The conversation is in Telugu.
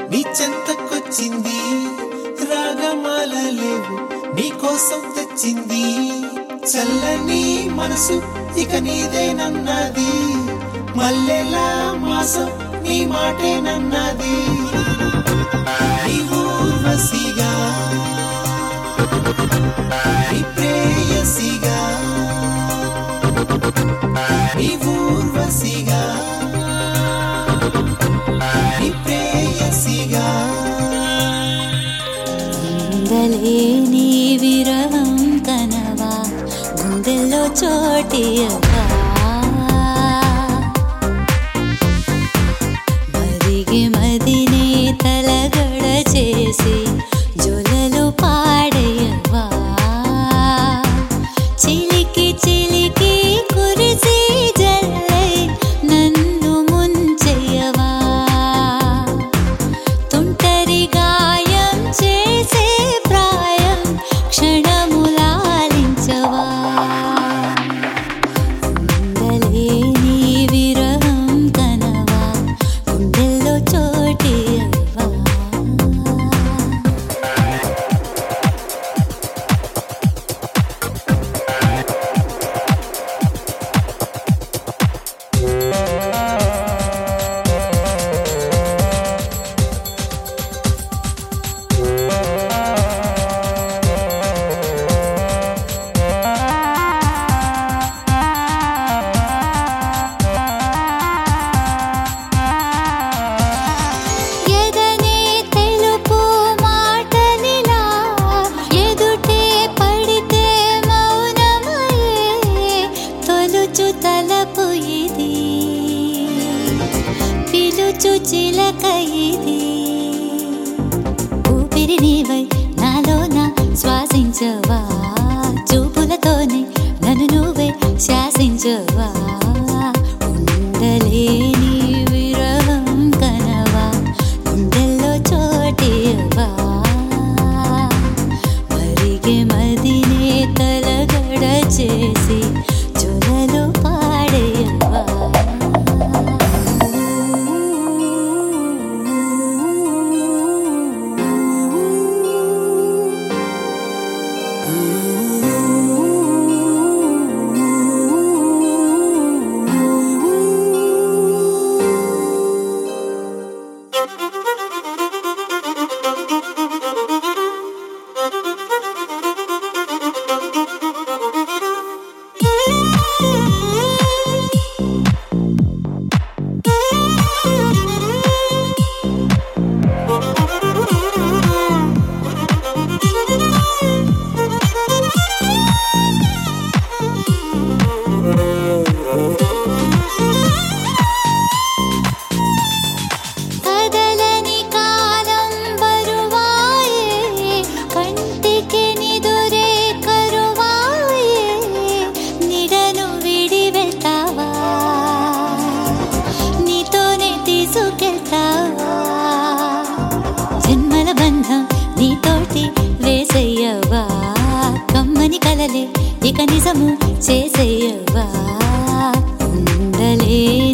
నీ చెంతకొచ్చింది రాగమాల లేవు నీ కోసం తెచ్చింది చల్లని మనసు ఇక నీదేనన్నది మల్లెలా మాసం నీ మాటేనన్నది నీ ఊర్వశిగా నీ ప్రేయసిగా నీ ఊర్వశిగా నీ ప్రేయసిగా ఉండలేని విరహం కనవా గుండెల్లో చోటియవా మదిగి మదినే తలగడ చేసి జొలలు పాడయవా చిలికి చిలికి కురిసి జల్లై నన్ను ముంచెయ్యవా తుంటరి గాయం చేసే ప్రాయం క్షణములాలించవా ఉండలేని విరహం కనవా గుండెల్లో చోటియవ్వా ఎదనే తెలుపు మాటలిలా ఎదుటే పడితే మౌనమయే తొలుచు తలపు ఇది పిలుచు చిలక ఇది ఊపిరి నీవై నాలోన శ్వాసించవా చూపులతోనే నన్ను నువ్వే శాసించవా ఉండలేని విరహం కనవా గుండెల్లో చోటివా మరిగే మదినే తలగడ చేసి చొలలు పాడేయవా కదలని కాలం బరువాయే కంటికి నిదురే కరువాయే నిడను విడి వెళ్తావా నీతోనే తీసుకెళ్తావా జన్మల బంధం నీతోటి వేసయ్యవా కమ్మని కలలే ఇక నిజము చేసేయవా ఉండలే